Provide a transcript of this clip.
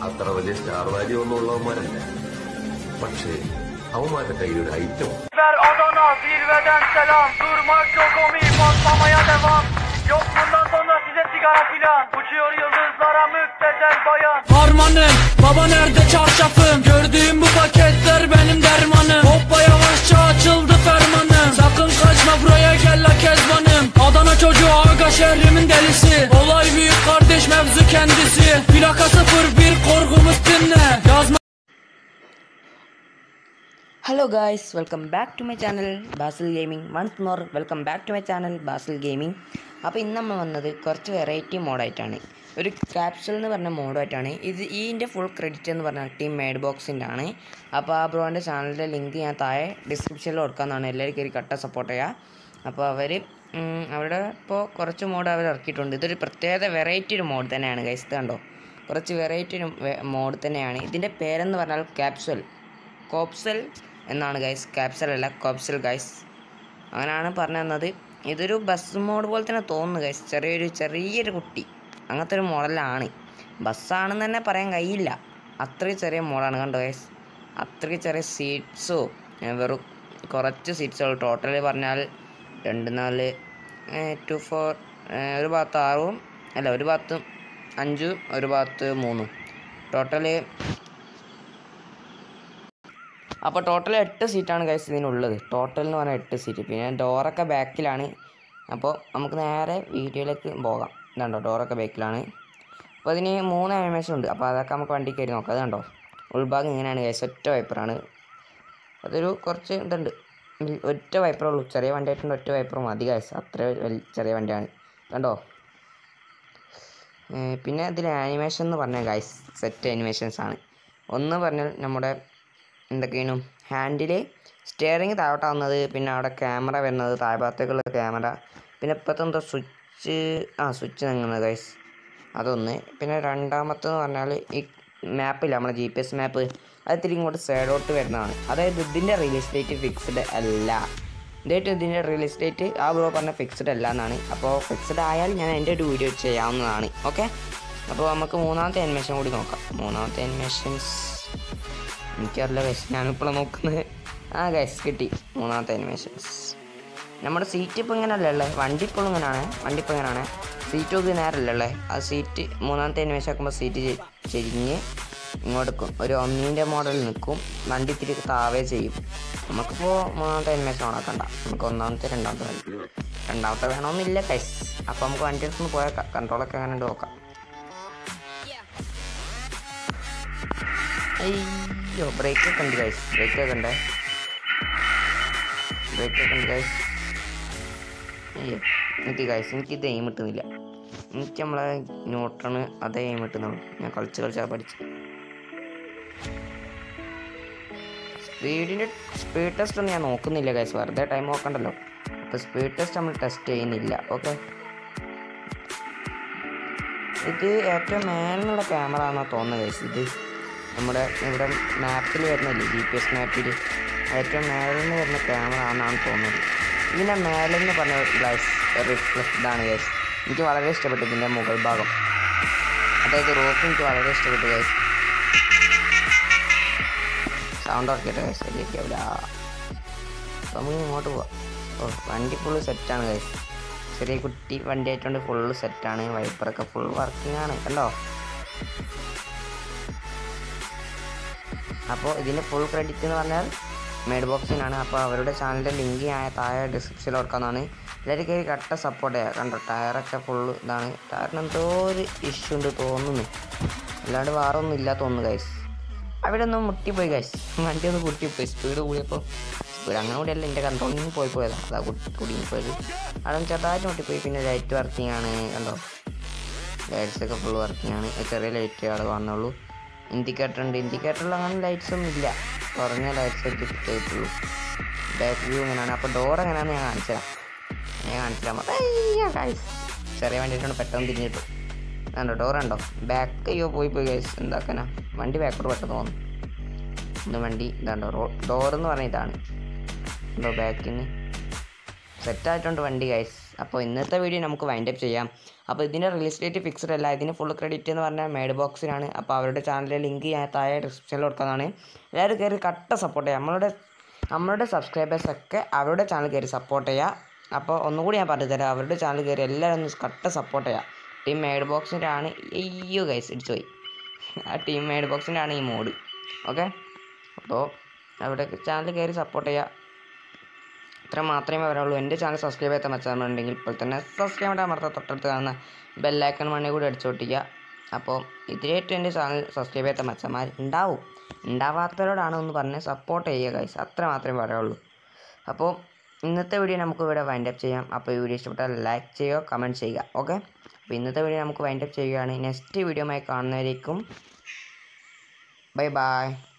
അത്ര വലിയ star value ഒന്നും ഉള്ളവന്മാരല്ല പക്ഷേ അവന്മാരുടെ കയ്യിൽ ഒരു item Ver Adana zirveden selam Durmak yok omi patlamaya devam Yok bundan sonra size sigara filan Uçuyor yıldızlara müptezel bayan Harmanım baba nerede çarşafım Gördüğüm bu paketler benim dermanım Hoppa yavaşça açıldı fermanım Sakın kaçma buraya gel la kezbanım Adana çocuğu aga şehrimin delisi Olay büyük kardeş mevzu kendisi Plaka 01 korkumuz dinle Yazma hello guys welcome back to my channel Basil gaming once more welcome back to my channel Basil gaming അപ്പോൾ ഇന്ന് നമ്മൾ വന്നത് കുറച്ച് variety മോഡായിട്ടാണ് ഒരു ക്യാപ്സൽ എന്ന് പറഞ്ഞ മോഡായിട്ടാണ് ഇത് ഇതിൻ്റെ ഫുൾ ക്രെഡിറ്റ് എന്ന് പറഞ്ഞാൽ ടീം മേഡ് ബോക്സിൻ്റെ ആണ് അപ്പോൾ ആ ബ്രോൻ്റെ ചാനലിൻ്റെ ലിങ്ക് ഞാൻ താഴെ ഡിസ്ക്രിപ്ഷനിൽ കൊടുക്കാമെന്നാണ് എല്ലാവരും കയറി കട്ട സപ്പോർട്ട് ചെയ്യുക അപ്പോൾ അവർ അവരുടെ ഇപ്പോൾ കുറച്ച് മോഡ് അവർ ഇറക്കിയിട്ടുണ്ട് ഇതൊരു പ്രത്യേക വെറൈറ്റി ഒരു മോഡ് തന്നെയാണ് ഗൈസ് ഇത് കണ്ടോ കുറച്ച് വെറൈറ്റി ഒരു മോഡ് തന്നെയാണ് ഇതിൻ്റെ പേരെന്ന് പറഞ്ഞാൽ ക്യാപ്സൽ കോപ്സൽ എന്നാണ് ഗൈസ് ക്യാപ്സൽ അല്ല കോപ്സൽ ഗൈസ് അങ്ങനെയാണ് പറഞ്ഞു തന്നത് ഇതൊരു ബസ് മോഡ് പോലെ തന്നെ തോന്നുന്നു ഗൈസ് ചെറിയൊരു ചെറിയൊരു കുട്ടി അങ്ങനത്തെ ഒരു മോഡലാണ് ബസ്സാണെന്ന് തന്നെ പറയാൻ കഴിയില്ല അത്രയും ചെറിയ മോഡാണ് കണ്ടോ ഗൈസ് അത്രയും ചെറിയ സീറ്റ്സോ വെറും കുറച്ച് സീറ്റ്സുള്ളൂ ടോട്ടൽ പറഞ്ഞാൽ രണ്ട് നാല് ടു ഫോർ ഒരു ഭാഗത്ത് ആറും അല്ല ഒരു ഭാഗത്ത് അഞ്ചും ഒരു ഭാഗത്ത് മൂന്നും ടോട്ടല് അപ്പോൾ ടോട്ടൽ എട്ട് സീറ്റാണ് ഗൈസ് ഇതിനുള്ളത് ടോട്ടൽ എന്ന് പറഞ്ഞാൽ എട്ട് സീറ്റ് പിന്നെ ഡോറൊക്കെ ബാക്കിലാണ് അപ്പോൾ നമുക്ക് നേരെ വീഡിയോയിലേക്ക് പോകാം ഇതുണ്ടോ ഡോറൊക്കെ ബാക്കിലാണ് അപ്പോൾ അതിന് മൂന്ന് ആനിമേഷൻ ഉണ്ട് അപ്പോൾ അതൊക്കെ നമുക്ക് വണ്ടി കയറി നോക്കാം അത് കണ്ടോ ഉൾഭാഗം ഇങ്ങനെയാണ് ഗൈസ് ഒറ്റ വൈപ്പറാണ് അതൊരു കുറച്ച് ഇതുണ്ട് ഉം, ഒറ്റ വൈപ്പറേ ഉള്ളൂ ചെറിയ വണ്ടി ആയിട്ടുണ്ട് ഒറ്റ വൈപ്പർ മതി ഗൈസ് അത്ര വലിയ ചെറിയ വണ്ടിയാണ് കണ്ടോ ഏർ പിന്നെ ഇതിൽ ആനിമേഷൻ എന്ന് പറഞ്ഞാൽ ഗൈസ് സെറ്റ് ആനിമേഷൻസ് ആണ് ഒന്ന് പറഞ്ഞാൽ നമ്മുടെ എന്തൊക്കെയാണ് ഹാൻഡിൽ സ്റ്റിയറിങ് താഴോട്ടാവുന്നത് പിന്നെ അവിടെ ക്യാമറ വരുന്നത് താഴ്ഭാഗത്തേക്കുള്ള ക്യാമറ പിന്നെ ഇപ്പോഴത്തെ എന്തോ സ്വിച്ച് ആ സ്വിച്ച് നീങ്ങുന്നത് ഗൈസ് അതൊന്ന് പിന്നെ രണ്ടാമത്തെന്ന് പറഞ്ഞാൽ ഈ മാപ്പില്ല നമ്മുടെ ജി പി എസ് മാപ്പ് അത് ഇത്തിരി ഇങ്ങോട്ട് സൈഡോട്ട് വരുന്നതാണ് അതായത് ഇതിൻ്റെ റിലീസ് ഡേറ്റ് ഫിക്സ്ഡ് അല്ല ഇതായിട്ട് ഇതിൻ്റെ റിലീസ് ഡേറ്റ് ആ ബ്രോ പറഞ്ഞ ഫിക്സ്ഡ് അല്ല എന്നാണ് അപ്പോൾ ഫിക്സ്ഡ് ആയാൽ ഞാൻ എൻ്റെ ഒരു വീഡിയോ ചെയ്യാവുന്നതാണ് ഓക്കെ അപ്പോൾ നമുക്ക് മൂന്നാമത്തെ അനിമേഷൻ കൂടി നോക്കാം മൂന്നാമത്തെ അനിമേഷൻസ് എനിക്കറിയില്ല ഗൈസ് ഞാനിപ്പോഴാണ് നോക്കുന്നത് ആ ഗൈസ് കിട്ടി മൂന്നാമത്തെ അനിമേഷൻസ് നമ്മുടെ സീറ്റ് ഇപ്പോൾ ഇങ്ങനെയല്ല ഉള്ളത് വണ്ടി ഇപ്പോഴും ഇങ്ങനെയാണ് വണ്ടി ഇപ്പോൾ ഇങ്ങനെയാണ് സീറ്റ് ഒക്കെ നേരല്ല ഉള്ളത് ആ സീറ്റ് മൂന്നാമത്തെ അനിമേഷൻ ആക്കുമ്പോൾ സീറ്റ് ചെ- ചെരിഞ്ഞ് ഇങ്ങോട്ട് നിൽക്കും ഒരു ഒന്നീൻ്റെ മോഡലിൽ നിൽക്കും വണ്ടി ഇത്തിരി താവേ ചെയ്യും നമുക്കിപ്പോൾ മൂന്നാമത്തെ അനിമേഷൻ ഓണാക്കണ്ട നമുക്ക് ഒന്നാമത്തെ രണ്ടാമത്തെ വണ്ടി രണ്ടാമത്തെ വേണമെന്നില്ല കൈസ് അപ്പോൾ നമുക്ക് വണ്ടി എടുത്തുനിന്ന് പോയാൽ കൺട്രോളൊക്കെ അങ്ങനെ ഉണ്ട് നോക്കാം അയ്യോ ബ്രേക്ക് ഒക്കെ ഉണ്ട് ഗൈസ് ബ്രേക്ക് ഒക്കെ ഉണ്ട് ബ്രേക്ക് ഒക്കെ ഉണ്ട് ഗൈസ് അയ്യോ എനിക്ക് ഗൈസ് എനിക്ക് ഇത് എയിം കിട്ടുന്നില്ല എനിക്ക് നമ്മളെ ന്യൂട്രണ് അതേ എയിം കിട്ടുന്നുള്ളൂ ഞാൻ കളിച്ച് കളിച്ചാൽ പഠിച്ച് സ്പീഡിൻ്റെ സ്പീഡ് ടെസ്റ്റ് ഒന്നും ഞാൻ നോക്കുന്നില്ല ഗൈസ് വെറുതെ ടൈം നോക്കണ്ടല്ലോ അപ്പോൾ സ്പീഡ് ടെസ്റ്റ് നമ്മൾ ടെസ്റ്റ് ചെയ്യുന്നില്ല ഓക്കെ ഇത് ഏറ്റവും മേലിനുള്ള ക്യാമറ ആണെന്നാണ് തോന്നുന്നത് ഗൈസ് ഇത് നമ്മുടെ ഇവിടെ മാപ്പിൽ വരുന്നില്ലേ ജി പി എസ് മാപ്പിൽ ഏറ്റവും മേലിൽ നിന്ന് വരുന്ന ക്യാമറ ആണെന്നാണ് തോന്നുന്നത് ഇതിൻ്റെ മേലിൽ നിന്ന് പറഞ്ഞ ഗ്ലാസ് റിഫ്ലക്റ്റഡ് ആണ് ഗൈസ് എനിക്ക് വളരെ ഇഷ്ടപ്പെട്ടു ഇതിൻ്റെ മുകൾ ഭാഗം അതായത് റോപ്പ് എനിക്ക് വളരെ ഇഷ്ടപ്പെട്ടു ഗൈസ് സൗണ്ട് ഓർക്കിട്ടെ ഗൈസ് ശരിയാവില്ല അപ്പോൾ നമുക്ക് ഇങ്ങോട്ട് പോവാം ഓ വണ്ടി ഫുള്ള് സെറ്റാണ് ഗൈസ് ചെറിയ കുട്ടി വണ്ടി ആയിട്ടുണ്ട് ഫുള്ള് സെറ്റാണ് വൈപ്പറൊക്കെ ഫുൾ വർക്കിംഗ് ആണ് കണ്ടോ അപ്പോൾ ഇതിൻ്റെ ഫുൾ ക്രെഡിറ്റ് എന്ന് പറഞ്ഞാൽ മേഡ് ബോക്സിനാണ് അപ്പോൾ അവരുടെ ചാനലിൻ്റെ ലിങ്ക് ഞാൻ താഴെ ഡിസ്ക്രിപ്ഷനിൽ കൊടുക്കാവുന്നതാണ് എല്ലാവരും കയറി കട്ട സപ്പോർട്ട് ചെയ്യുക കണ്ടോ ടയറൊക്കെ ഫുള്ള് ഇതാണ് ടയറിന് എന്തോ ഒരു ഇഷ്യൂ ഉണ്ട് തോന്നുന്നു അല്ലാണ്ട് വേറെ ഒന്നും ഇല്ല തോന്നുന്നു ഗൈസ് അവിടെ ഒന്ന് മുട്ടിപ്പോയി ഗൈസ് വണ്ടി ഒന്ന് പൊട്ടിപ്പോയി സ്പീഡ് കൂടിയപ്പോൾ സ്പീഡ് അങ്ങനെ കൂടിയല്ല എൻ്റെ കൺട്രോളിൽ നിന്ന് പോയി പോയതാണ് അതാ കുടുങ്ങി പോയത് അവിടെ ചെറുതായിട്ട് മുട്ടിപ്പോയി പിന്നെ ലൈറ്റ് വർക്കിംഗ് ആണ് കണ്ടോ ലൈറ്റ്സ് ഒക്കെ ഫുൾ വർക്കിംഗ് ആണ് ചെറിയ ലൈറ്റ് അവിടെ കാണുന്നുള്ളൂ ഇൻഡിക്കേറ്റർ ഉണ്ട് ഇൻഡിക്കേറ്ററിൽ അങ്ങനെ ലൈറ്റ്സ് ഒന്നും ഇല്ല കുറഞ്ഞ ലൈറ്റ്സ് ഒക്കെ ഫിറ്റ് ചെയ്തിട്ടുള്ളൂ ബാക്ക് വ്യൂ എങ്ങനെയാണ് അപ്പോൾ ഡോർ എങ്ങനെയാണെന്ന് ഞാൻ കാണിച്ചു തരാം ഞാൻ കാണിച്ചു തരാം അയ്യ ഗൈസ് ചെറിയ വണ്ടിയിട്ടാണ് പെട്ടെന്ന് തിരിഞ്ഞിട്ടു കണ്ടോ ഡോർ ഉണ്ടോ ബാക്ക് അയ്യോ പോയി പോയി ഗൈസ് എന്താക്കാനാ വണ്ടി ബാക്കോട് പെട്ടെന്ന് തോന്നുന്നു ഇന്ന് വണ്ടി ഇതാണ്ടോ റോ ഡോർ എന്ന് പറഞ്ഞ ഇതാണ് എന്തോ ബാക്കിന് സെറ്റായിട്ടുണ്ട് വണ്ടി ഗൈസ് അപ്പോൾ ഇന്നത്തെ വീഡിയോ നമുക്ക് വൈൻഡപ്പ് ചെയ്യാം അപ്പോൾ ഇതിൻ്റെ റിലീസ് ഡേറ്റ് ഫിക്സ്ഡ് അല്ല ഇതിന് ഫുൾ ക്രെഡിറ്റ് എന്ന് പറഞ്ഞാൽ മേഡ് ബോക്സിനാണ് അപ്പോൾ അവരുടെ ചാനലിലെ ലിങ്ക് ഞാൻ താഴെ ഡിസ്ക്രിപ്ഷനിൽ കൊടുക്കുന്നതാണ് എല്ലാവരും കയറി കട്ട സപ്പോർട്ട് ചെയ്യുക നമ്മളുടെ നമ്മളുടെ സബ്സ്ക്രൈബേഴ്സൊക്കെ അവരുടെ ചാനൽ കയറി സപ്പോർട്ട് ചെയ്യുക അപ്പോൾ ഒന്നുകൂടി ഞാൻ പറഞ്ഞു തരാം അവരുടെ ചാനൽ കയറി എല്ലാവരും ഒന്ന് കട്ട സപ്പോർട്ട് ചെയ്യുക ടീം മേഡ് ബോക്സിൻ്റെ ആണ് അയ്യോ ഗൈസ് ഇടിച്ചു പോയി ആ ടീം മേഡ് ബോക്സിൻ്റെ ആണ് ഈ മോഡ് ഓക്കെ അപ്പോൾ അവിടെ ചാനൽ കയറി സപ്പോർട്ട് ചെയ്യുക ഇത്ര മാത്രമേ പറയുള്ളൂ എൻ്റെ ചാനൽ സബ്സ്ക്രൈബ് ചെയ്യാത്ത മച്ചാറുണ്ടെങ്കിൽ ഇപ്പോൾ തന്നെ സബ്സ്ക്രൈബ് ചെയ്യാൻ അമർത്ത തൊട്ടടുത്ത് കാണുന്ന ബെല്ലൈക്കൺ മണി കൂടി അടിച്ചു പൊട്ടിക്കുക അപ്പോൾ ഇതിലേറ്റവും എൻ്റെ ചാനൽ സബ്സ്ക്രൈബ് ചെയ്യാത്ത മച്ചന്മാർ ഉണ്ടാവും ഉണ്ടാവാത്തവരോടാണ് ഒന്ന് പറഞ്ഞ് സപ്പോർട്ട് ചെയ്യുക ഗൈസ് അത്ര മാത്രമേ പറയുള്ളൂ അപ്പോൾ ഇന്നത്തെ വീഡിയോ നമുക്ക് ഇവിടെ വൈൻഡപ്പ് ചെയ്യാം അപ്പോൾ ഈ വീഡിയോ ഇഷ്ടപ്പെട്ടാൽ ലൈക്ക് ചെയ്യുക കമൻറ്റ് ചെയ്യുക ഓക്കെ അപ്പോൾ ഇന്നത്തെ വീഡിയോ നമുക്ക് വൈൻഡപ്പ് ചെയ്യുകയാണ് നെക്സ്റ്റ് വീഡിയോയുമായി കാണുന്നവരേക്കും ബൈ ബൈ